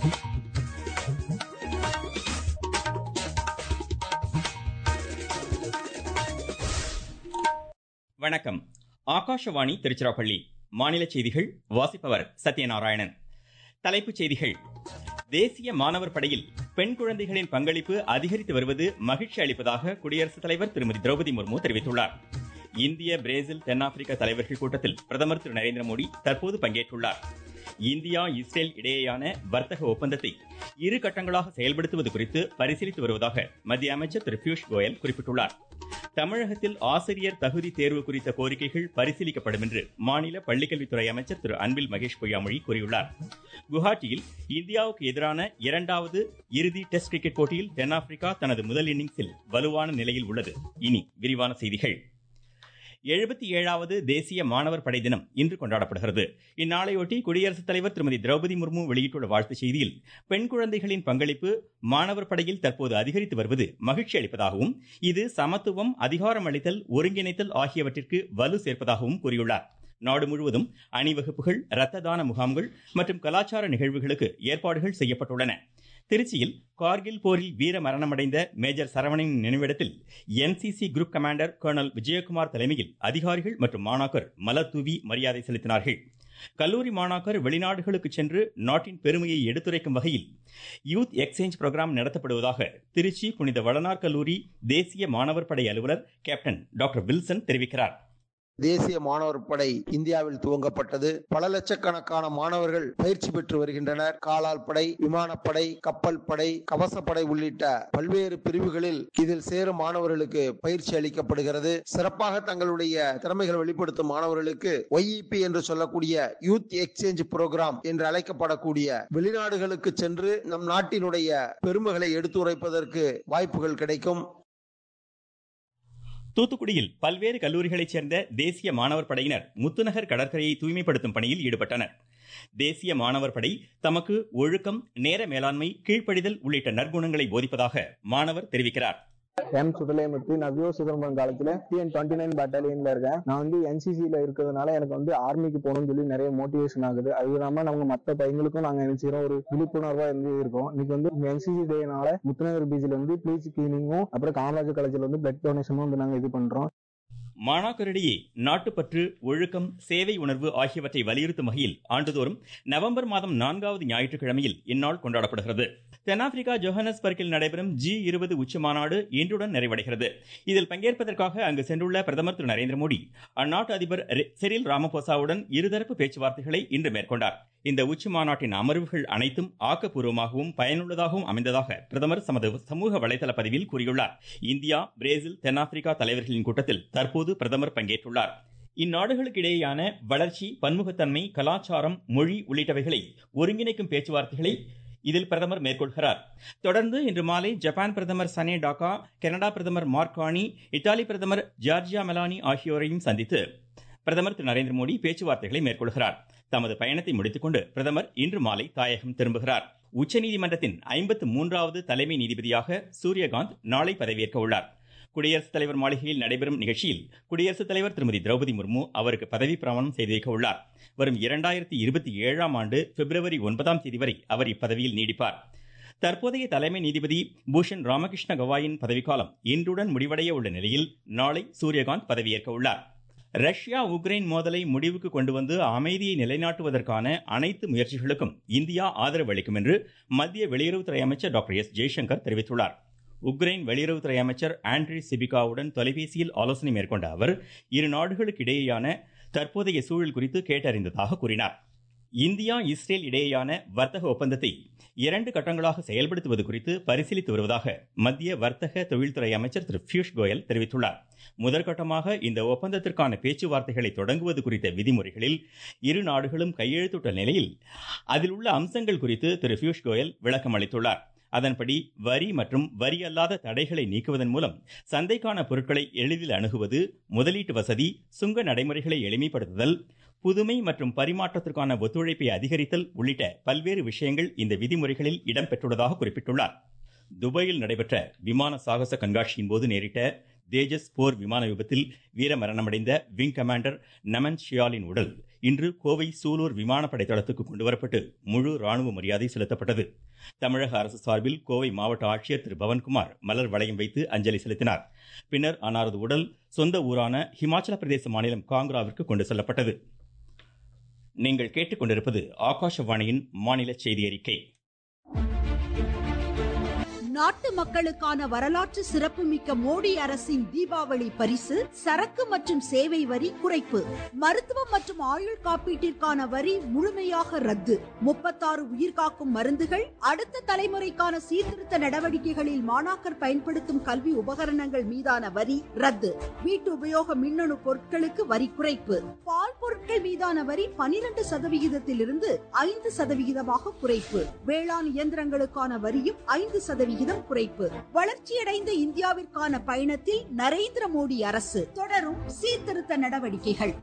வணக்கம் ஆகாஷவாணி திருச்சிராப்பள்ளி மாநில செய்திகள் வாசிப்பவர் சத்யநாராயணன் தலைப்புச் செய்திகள் தேசிய மாணவர் படையில் பெண் குழந்தைகளின் பங்களிப்பு அதிகரித்து வருவது மகிழ்ச்சி அளிப்பதாக குடியரசுத் தலைவர் திருமதி திரௌபதி முர்மு தெரிவித்துள்ளார் இந்திய பிரேசில் தென்னாப்பிரிக்க தலைவர்கள் கூட்டத்தில் பிரதமர் திரு நரேந்திர மோடி தற்போது பங்கேற்றுள்ளார் இந்தியா இஸ்ரேல் இடையேயான வர்த்தக ஒப்பந்தத்தை இரு கட்டங்களாக செயல்படுத்துவது குறித்து பரிசீலித்து வருவதாக மத்திய அமைச்சர் திரு பியூஷ் கோயல் குறிப்பிட்டுள்ளார் தமிழகத்தில் ஆசிரியர் தகுதி தேர்வு குறித்த கோரிக்கைகள் பரிசீலிக்கப்படும் என்று மாநில பள்ளிக்கல்வித்துறை அமைச்சர் திரு அன்பில் மகேஷ் பொய்யாமொழி கூறியுள்ளார் குவஹாட்டியில் இந்தியாவுக்கு எதிரான இரண்டாவது இறுதி டெஸ்ட் கிரிக்கெட் போட்டியில் தென்னாப்பிரிக்கா தனது முதல் இன்னிங்ஸில் வலுவான நிலையில் உள்ளது இனி விரிவான செய்திகள் எழுபத்தி ஏழாவது தேசிய மாணவர் படை தினம் இன்று கொண்டாடப்படுகிறது இந்நாளையொட்டி குடியரசுத் தலைவர் திருமதி திரௌபதி முர்மு வெளியிட்டுள்ள வாழ்த்துச் செய்தியில் பெண் குழந்தைகளின் பங்களிப்பு மாணவர் படையில் தற்போது அதிகரித்து வருவது மகிழ்ச்சி அளிப்பதாகவும் இது சமத்துவம் அதிகாரம் அளித்தல் ஒருங்கிணைத்தல் ஆகியவற்றிற்கு வலு சேர்ப்பதாகவும் கூறியுள்ளார் நாடு முழுவதும் அணிவகுப்புகள் இரத்த தான முகாம்கள் மற்றும் கலாச்சார நிகழ்வுகளுக்கு ஏற்பாடுகள் செய்யப்பட்டுள்ளன திருச்சியில் கார்கில் போரில் வீர மரணமடைந்த மேஜர் சரவணனின் நினைவிடத்தில் NCC group commander colonel Vijayakumar தலைமையில் அதிகாரிகள் மற்றும் மாணாக்கர் மலர் தூவி மரியாதை செலுத்தினார்கள் கல்லூரி மாணாக்கர் வெளிநாடுகளுக்கு சென்று நாட்டின் பெருமையை எடுத்துரைக்கும் வகையில் யூத் எக்ஸ்சேஞ்ச் புரோகிராம் நடத்தப்படுவதாக திருச்சி புனித வளனார் கல்லூரி தேசிய மாணவர் படை அலுவலர் கேப்டன் டாக்டர் வில்சன் தெரிவிக்கிறார் தேசிய மாணவர் படை இந்தியாவில் துவங்கப்பட்டது பல லட்சக்கணக்கான மாணவர்கள் பயிற்சி பெற்று வருகின்றனர் காலால் படை விமானப்படை கப்பல் படை கவசப்படை உள்ளிட்ட பல்வேறு பிரிவுகளில் இதில் சேரும் மாணவர்களுக்கு பயிற்சி அளிக்கப்படுகிறது சிறப்பாக தங்களுடைய திறமைகளை வெளிப்படுத்தும் மாணவர்களுக்கு ஒய்இபி என்று சொல்லக்கூடிய யூத் எக்ஸ்சேஞ்ச் புரோகிராம் என்று அழைக்கப்படக்கூடிய வெளிநாடுகளுக்கு சென்று நம் நாட்டினுடைய பெருமைகளை எடுத்துரைப்பதற்கு வாய்ப்புகள் கிடைக்கும் தூத்துக்குடியில் பல்வேறு கல்லூரிகளைச் சேர்ந்த தேசிய மாணவர் படையினர் முத்துநகர் கடற்கரையை தூய்மைப்படுத்தும் பணியில் ஈடுபட்டனர் தேசிய மாணவர் படை தமக்கு ஒழுக்கம் நேர மேலாண்மை கீழ்ப்படிதல் உள்ளிட்ட நற்குணங்களை போதிப்பதாக மாணவர் தெரிவிக்கிறார் எம் சுடலைமுத்து நான் வியோ சுதந்திரம் காலத்துல டிஎன் டுவெண்ட்டி நைன் பட்டாலியன்ல இருக்கேன் நான் வந்து என்சிசில இருக்கிறதுனால எனக்கு வந்து ஆர்மிக்கு போகணும்னு சொல்லி நிறைய மோட்டிவேஷன் ஆகுது அது இல்லாம நம்ம மத்த பையங்களுக்கும் நாங்க நினைச்சிரோம் ஒரு விழிப்புணர்வா இருந்து இருக்கோம் இன்னைக்கு வந்து என்சிசி டேனால முத்துநகர் பீச்சில் வந்து ப்ளீச் கிளீனிங்கும் அப்புறம் காமராஜர் காலேஜ்ல வந்து பிளட் டொனேஷனும் வந்து நாங்க இது பண்றோம் மாணாக்கரிடையே நாட்டுப்பற்று ஒழுக்கம் சேவை உணர்வு ஆகியவற்றை வலியுறுத்தும் வகையில் ஆண்டுதோறும் நவம்பர் மாதம் நான்காவது ஞாயிற்றுக்கிழமையில் இந்நாள் கொண்டாடப்படுகிறது தென்னாப்பிரிக்கா ஜோஹனஸ்பர்கில் நடைபெறும் ஜி இருபது உச்சி மாநாடு இன்றுடன் நிறைவடைகிறது இதில் பங்கேற்பதற்காக அங்கு சென்றுள்ள பிரதமர் திரு நரேந்திர மோடி அந்நாட்டு அதிபர் செரில் ராமபோசாவுடன் இருதரப்பு பேச்சுவார்த்தைகளை இன்று மேற்கொண்டார் இந்த உச்சி மாநாட்டின் அமர்வுகள் அனைத்தும் ஆக்கப்பூர்வமாகவும் பயனுள்ளதாகவும் அமைந்ததாக பிரதமர் தமது சமூக வலைதள பதிவில் கூறியுள்ளார் இந்தியா பிரேசில் தென்னாப்பிரிக்கா தலைவர்களின் கூட்டத்தில் தற்போது பிரதமர் பங்கேற்றுள்ளார் இந்நாடுகளுக்கு இடையேயான வளர்ச்சி பன்முகத்தன்மை கலாச்சாரம் மொழி உள்ளிட்டவைகளை ஒருங்கிணைக்கும் பேச்சுவார்த்தைகளை இதில் பிரதமர் மேற்கொள்கிறார் தொடர்ந்து இன்று மாலை ஜப்பான் பிரதமர் சனே டாக்கா கனடா பிரதமர் மார்கானி இத்தாலி பிரதமர் ஜார்ஜியா மெலானி ஆகியோரையும் சந்தித்து பிரதமர் திரு நரேந்திர மோடி பேச்சுவார்த்தைகளை மேற்கொள்கிறார் தமது பயணத்தை முடித்துக்கொண்டு பிரதமர் இன்று மாலை தாயகம் திரும்புகிறார் உச்சநீதிமன்றத்தின் ஐம்பத்து மூன்றாவது தலைமை நீதிபதியாக சூரியகாந்த் நாளை பதவியேற்க உள்ளார் குடியரசுத் தலைவர் மாளிகையில் நடைபெறும் நிகழ்ச்சியில் குடியரசுத் தலைவர் திருமதி திரௌபதி முர்மு அவருக்கு பதவி பிரமாணம் செய்து வைக்க உள்ளார் வரும் இரண்டாயிரத்தி இருபத்தி ஏழாம் ஆண்டு பிப்ரவரி ஒன்பதாம் தேதி வரை அவர் இப்பதவியில் நீடிப்பார் தற்போதைய தலைமை நீதிபதி பூஷன் ராமகிருஷ்ண கவாயின் பதவிக்காலம் இன்றுடன் முடிவடைய உள்ள நிலையில் நாளை சூரியகாந்த் பதவியேற்க உள்ளார் ரஷ்யா உக்ரைன் மோதலை முடிவுக்கு கொண்டு வந்து அமைதியை நிலைநாட்டுவதற்கான அனைத்து முயற்சிகளுக்கும் இந்தியா ஆதரவு அளிக்கும் என்று மத்திய வெளியுறவுத்துறை அமைச்சர் டாக்டர் எஸ் ஜெய்சங்கர் தெரிவித்துள்ளார் உக்ரைன் வெளியுறவுத்துறை அமைச்சர் ஆண்ட்ரி சிபிகாவுடன் தொலைபேசியில் ஆலோசனை மேற்கொண்ட அவர் இரு நாடுகளுக்கு இடையேயான தற்போதைய சூழல் குறித்து கேட்டறிந்ததாக கூறினார் இந்தியா இஸ்ரேல் இடையேயான வர்த்தக ஒப்பந்தத்தை இரண்டு கட்டங்களாக செயல்படுத்துவது குறித்து பரிசீலித்து வருவதாக மத்திய வர்த்தக தொழில்துறை அமைச்சர் திரு பியூஷ் கோயல் தெரிவித்துள்ளார் முதற்கட்டமாக இந்த ஒப்பந்தத்திற்கான பேச்சுவார்த்தைகளை தொடங்குவது குறித்த விதிமுறைகளில் இரு நாடுகளும் கையெழுத்திட்ட நிலையில் அதில் உள்ள அம்சங்கள் குறித்து திரு பியூஷ் கோயல் விளக்கம் அளித்துள்ளார் அதன்படி வரி மற்றும் வரி அல்லாத தடைகளை நீக்குவதன் மூலம் சந்தைக்கான பொருட்களை எளிதில் அணுகுவது முதலீட்டு வசதி சுங்க நடைமுறைகளை எளிமைப்படுத்துதல் புதுமை மற்றும் பரிமாற்றத்திற்கான ஒத்துழைப்பை அதிகரித்தல் உள்ளிட்ட பல்வேறு விஷயங்கள் இந்த விதிமுறைகளில் இடம்பெற்றுள்ளதாக குறிப்பிட்டுள்ளார் துபாயில் நடைபெற்ற விமான சாகச கண்காட்சியின் போது நேரிட்ட தேஜஸ் போர் விமான விபத்தில் வீரமரணமடைந்த விங் கமாண்டர் நமன் ஷியாலின் உடல் இன்று கோவை சூலூர் விமானப்படை தளத்துக்கு கொண்டுவரப்பட்டு முழு ராணுவ மரியாதை செலுத்தப்பட்டது தமிழக அரசு சார்பில் கோவை மாவட்ட ஆட்சியர் திரு பவன்குமார் மலர் வளையம் வைத்து அஞ்சலி செலுத்தினார் பின்னர் அன்னாரது உடல் சொந்த ஊரான ஹிமாச்சல பிரதேச மாநிலம் காங்க்ராவிற்கு கொண்டு செல்லப்பட்டது நீங்கள் கேட்டுக்கொண்டிருப்பது ஆகாஷவாணியின் மாநில செய்தி அறிக்கை நாட்டு மக்களுக்கான வரலாற்று சிறப்புமிக்க மோடி அரசின் தீபாவளி பரிசு சரக்கு மற்றும் சேவை வரி குறைப்பு மருத்துவம் மற்றும் ஆயுள் காப்பீட்டிற்கான வரி முழுமையாக ரத்து முப்பத்தாறு உயிர்காக்கும் மருந்துகள் அடுத்த தலைமுறைக்கான சீர்திருத்த நடவடிக்கைகளில் மாணாக்கர் பயன்படுத்தும் கல்வி உபகரணங்கள் மீதான வரி ரத்து வீட்டு உபயோக மின்னணு பொருட்களுக்கு வரி குறைப்பு பால் பொருட்கள் மீதான வரி பனிரெண்டு சதவிகிதத்திலிருந்து ஐந்து சதவிகிதமாக குறைப்பு வேளாண் இயந்திரங்களுக்கான வரியும் ஐந்து சதவிகிதம் சதவிகிதம் குறைப்பு வளர்ச்சியடைந்த இந்தியாவிற்கான பயணத்தில் நரேந்திர மோடி அரசு தொடரும் சீர்திருத்த நடவடிக்கைகள்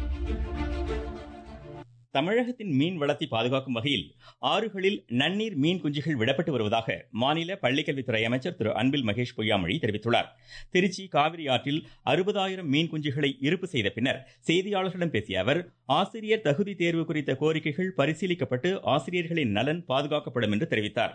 தமிழகத்தின் மீன் வளத்தை பாதுகாக்கும் வகையில் ஆறுகளில் நன்னீர் மீன் குஞ்சுகள் விடப்பட்டு வருவதாக மாநில பள்ளிக்கல்வித்துறை அமைச்சர் திரு அன்பில் மகேஷ் பொய்யாமொழி தெரிவித்துள்ளார் திருச்சி காவிரி ஆற்றில் அறுபதாயிரம் மீன் குஞ்சுகளை இருப்பு செய்த பின்னர் செய்தியாளர்களிடம் பேசிய அவர் ஆசிரியர் தகுதி தேர்வு குறித்த கோரிக்கைகள் பரிசீலிக்கப்பட்டு ஆசிரியர்களின் நலன் பாதுகாக்கப்படும் என்று தெரிவித்தார்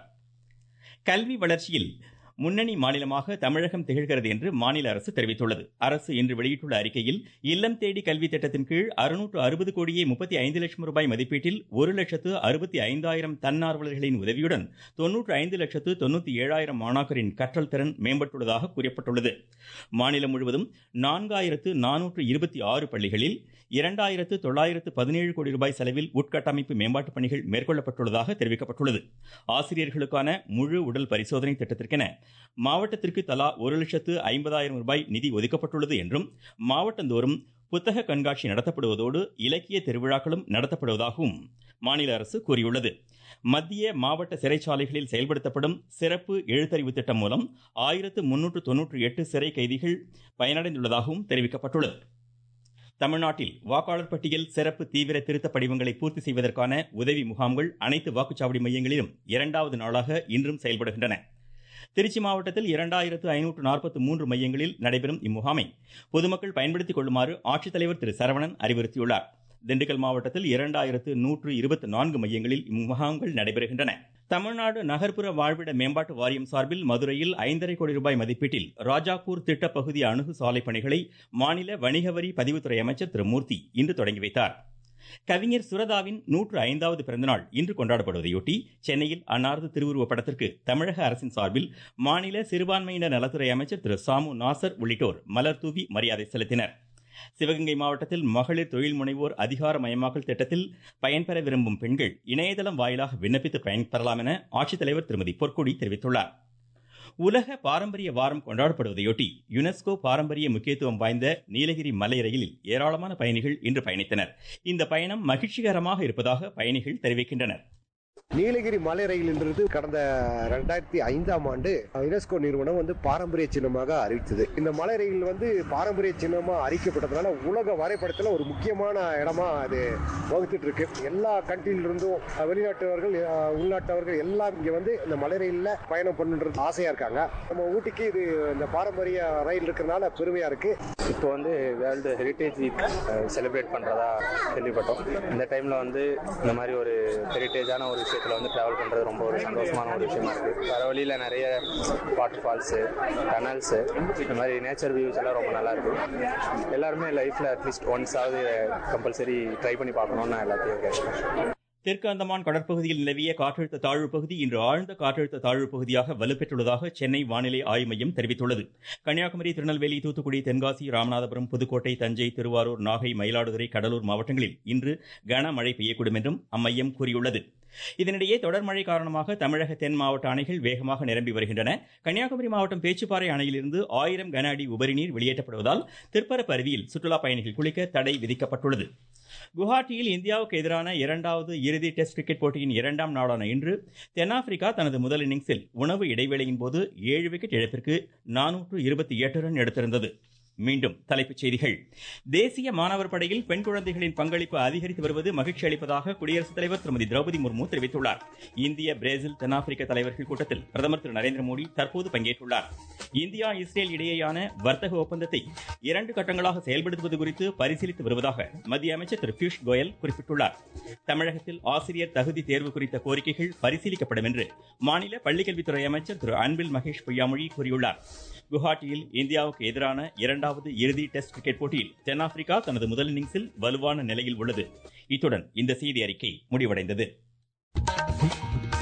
கல்வி வளர்ச்சியில் முன்னணி மாநிலமாக தமிழகம் திகழ்கிறது என்று மாநில அரசு தெரிவித்துள்ளது அரசு இன்று வெளியிட்டுள்ள அறிக்கையில் இல்லம் தேடி கல்வி திட்டத்தின் கீழ் அறுநூற்று அறுபது கோடியே முப்பத்தி ஐந்து லட்சம் ரூபாய் மதிப்பீட்டில் ஒரு லட்சத்து அறுபத்தி ஐந்தாயிரம் தன்னார்வலர்களின் உதவியுடன் தொன்னூற்று ஐந்து லட்சத்து தொண்ணூத்தி ஏழாயிரம் மாணாக்கரின் கற்றல் திறன் மேம்பட்டுள்ளதாக கூறப்பட்டுள்ளது மாநிலம் முழுவதும் நான்காயிரத்து நானூற்று இருபத்தி ஆறு பள்ளிகளில் இரண்டாயிரத்து தொள்ளாயிரத்து பதினேழு கோடி ரூபாய் செலவில் உட்கட்டமைப்பு மேம்பாட்டுப் பணிகள் மேற்கொள்ளப்பட்டுள்ளதாக தெரிவிக்கப்பட்டுள்ளது ஆசிரியர்களுக்கான முழு உடல் பரிசோதனை திட்டத்திற்கென மாவட்டத்திற்கு தலா ஒரு லட்சத்து ஐம்பதாயிரம் ரூபாய் நிதி ஒதுக்கப்பட்டுள்ளது என்றும் மாவட்டந்தோறும் புத்தக கண்காட்சி நடத்தப்படுவதோடு இலக்கிய திருவிழாக்களும் நடத்தப்படுவதாகவும் மாநில அரசு கூறியுள்ளது மத்திய மாவட்ட சிறைச்சாலைகளில் செயல்படுத்தப்படும் சிறப்பு எழுத்தறிவு திட்டம் மூலம் ஆயிரத்து முன்னூற்று தொன்னூற்று எட்டு சிறை கைதிகள் பயனடைந்துள்ளதாகவும் தெரிவிக்கப்பட்டுள்ளது தமிழ்நாட்டில் வாக்காளர் பட்டியல் சிறப்பு தீவிர திருத்த படிவங்களை பூர்த்தி செய்வதற்கான உதவி முகாம்கள் அனைத்து வாக்குச்சாவடி மையங்களிலும் இரண்டாவது நாளாக இன்றும் செயல்படுகின்றன திருச்சி மாவட்டத்தில் இரண்டாயிரத்து ஐநூற்று நாற்பத்தி மூன்று மையங்களில் நடைபெறும் இம்முகாமை பொதுமக்கள் பயன்படுத்திக் கொள்ளுமாறு ஆட்சித்தலைவர் திரு சரவணன் அறிவுறுத்தியுள்ளார் திண்டுக்கல் மாவட்டத்தில் இரண்டாயிரத்து நூற்று இருபத்தி நான்கு மையங்களில் இம்முகாம்கள் நடைபெறுகின்றன தமிழ்நாடு நகர்ப்புற வாழ்விட மேம்பாட்டு வாரியம் சார்பில் மதுரையில் ஐந்தரை கோடி ரூபாய் மதிப்பீட்டில் ராஜாப்பூர் திட்டப்பகுதி அணுகு சாலை பணிகளை மாநில வணிக வரி பதிவுத்துறை அமைச்சர் திரு மூர்த்தி இன்று தொடங்கி வைத்தார் கவிஞர் சுரதாவின் நூற்று ஐந்தாவது பிறந்தநாள் இன்று கொண்டாடப்படுவதையொட்டி சென்னையில் அன்னாரது திருவுருவ படத்திற்கு தமிழக அரசின் சார்பில் மாநில சிறுபான்மையினர் நலத்துறை அமைச்சர் திரு சாமு நாசர் உள்ளிட்டோர் மலர் தூவி மரியாதை செலுத்தினர் சிவகங்கை மாவட்டத்தில் மகளிர் தொழில் முனைவோர் அதிகாரமயமாக்கல் திட்டத்தில் பயன்பெற விரும்பும் பெண்கள் இணையதளம் வாயிலாக விண்ணப்பித்து பயன்பெறலாம் என ஆட்சித்தலைவர் திருமதி பொற்கொடி தெரிவித்துள்ளார் உலக பாரம்பரிய வாரம் கொண்டாடப்படுவதையொட்டி யுனெஸ்கோ பாரம்பரிய முக்கியத்துவம் வாய்ந்த நீலகிரி மலை ரயிலில் ஏராளமான பயணிகள் இன்று பயணித்தனர் இந்த பயணம் மகிழ்ச்சிகரமாக இருப்பதாக பயணிகள் தெரிவிக்கின்றனர் நீலகிரி மலை ரயில்ன்றது கடந்த ரெண்டாயிரத்தி ஐந்தாம் ஆண்டு யுனெஸ்கோ நிறுவனம் வந்து பாரம்பரிய சின்னமாக அறிவித்தது இந்த மலை ரயில் வந்து பாரம்பரிய சின்னமா அறிக்கப்பட்டதுனால உலக வரைபடத்தில் ஒரு முக்கியமான இடமா அது வகுத்துட்டு இருக்கு எல்லா கண்ட்ரில இருந்தும் வெளிநாட்டவர்கள் அஹ், உள்நாட்டவர்கள் எல்லாம் இங்க வந்து இந்த மலை ரயில்ல பயணம் பண்ணுறது ஆசையா இருக்காங்க நம்ம ஊட்டிக்கு இது இந்த பாரம்பரிய ரயில் இருக்கிறதுனால பெருமையா இருக்கு இப்போ வந்து வேர்ல்டு ஹெரிட்டேஜ் வீக் செலிப்ரேட் பண்ணுறதா கேள்விப்பட்டோம் இந்த டைமில் வந்து இந்த மாதிரி ஒரு ஹெரிட்டேஜான ஒரு விஷயத்தில் வந்து ட்ராவல் பண்ணுறது ரொம்ப ஒரு சந்தோஷமான ஒரு விஷயமா இருக்குது வர வழியில் நிறைய வாட்டர் ஃபால்ஸு டனல்ஸு இந்த மாதிரி நேச்சர் வியூஸ் எல்லாம் ரொம்ப நல்லா இருக்கு எல்லாருமே லைஃப்பில் அட்லீஸ்ட் ஒன்ஸாவது கம்பல்சரி ட்ரை பண்ணி பார்க்கணுன்னு நான் எல்லாத்தையும் கேட்குறேன் தெற்கு அந்தமான் கடற்பகுதியில் நிலவிய காற்றழுத்த தாழ்வு பகுதி இன்று ஆழ்ந்த காற்றழுத்த தாழ்வு பகுதியாக வலுப்பெற்றுள்ளதாக சென்னை வானிலை ஆய்வு மையம் தெரிவித்துள்ளது கன்னியாகுமரி திருநெல்வேலி தூத்துக்குடி தென்காசி ராமநாதபுரம் புதுக்கோட்டை தஞ்சை திருவாரூர் நாகை மயிலாடுதுறை கடலூர் மாவட்டங்களில் இன்று கனமழை பெய்யக்கூடும் என்றும் அம்மையம் கூறியுள்ளது இதனிடையே தொடர் மழை காரணமாக தமிழக தென் மாவட்ட அணைகள் வேகமாக நிரம்பி வருகின்றன கன்னியாகுமரி மாவட்டம் பேச்சுப்பாறை அணையிலிருந்து ஆயிரம் கன அடி உபரி நீர் வெளியேற்றப்படுவதால் திற்பரப்பு அருவியில் சுற்றுலா பயணிகள் குளிக்க தடை விதிக்கப்பட்டுள்ளது குவஹாட்டியில் இந்தியாவுக்கு எதிரான இரண்டாவது இறுதி டெஸ்ட் கிரிக்கெட் போட்டியின் இரண்டாம் நாளான இன்று தென்னாப்பிரிக்கா தனது முதல் இன்னிங்ஸில் உணவு இடைவேளையின் போது ஏழு விக்கெட் இழப்பிற்கு நானூற்று இருபத்தி எட்டு ரன் எடுத்திருந்தது மீண்டும் தலைப்புச் செய்திகள் தேசிய மாணவர் படையில் பெண் குழந்தைகளின் பங்களிப்பு அதிகரித்து வருவது மகிழ்ச்சி அளிப்பதாக குடியரசுத் தலைவர் திருமதி திரௌபதி முர்மு தெரிவித்துள்ளார் இந்திய பிரேசில் தென்னாப்பிரிக்க தலைவர்கள் கூட்டத்தில் பிரதமர் திரு நரேந்திர மோடி தற்போது பங்கேற்றுள்ளார் இந்தியா இஸ்ரேல் இடையேயான வர்த்தக ஒப்பந்தத்தை இரண்டு கட்டங்களாக செயல்படுத்துவது குறித்து பரிசீலித்து வருவதாக மத்திய அமைச்சர் திரு பியூஷ் கோயல் குறிப்பிட்டுள்ளார் தமிழகத்தில் ஆசிரியர் தகுதி தேர்வு குறித்த கோரிக்கைகள் பரிசீலிக்கப்படும் என்று மாநில பள்ளிக்கல்வித்துறை அமைச்சர் திரு அன்பில் மகேஷ் பொய்யாமொழி கூறியுள்ளார் குவஹாட்டியில் இந்தியாவுக்கு எதிரான இரண்டாவது இறுதி டெஸ்ட் கிரிக்கெட் போட்டியில் தென்னாப்பிரிக்கா தனது முதல் இன்னிங்ஸில் வலுவான நிலையில் உள்ளது இத்துடன் இந்த செய்தி அறிக்கை முடிவடைந்தது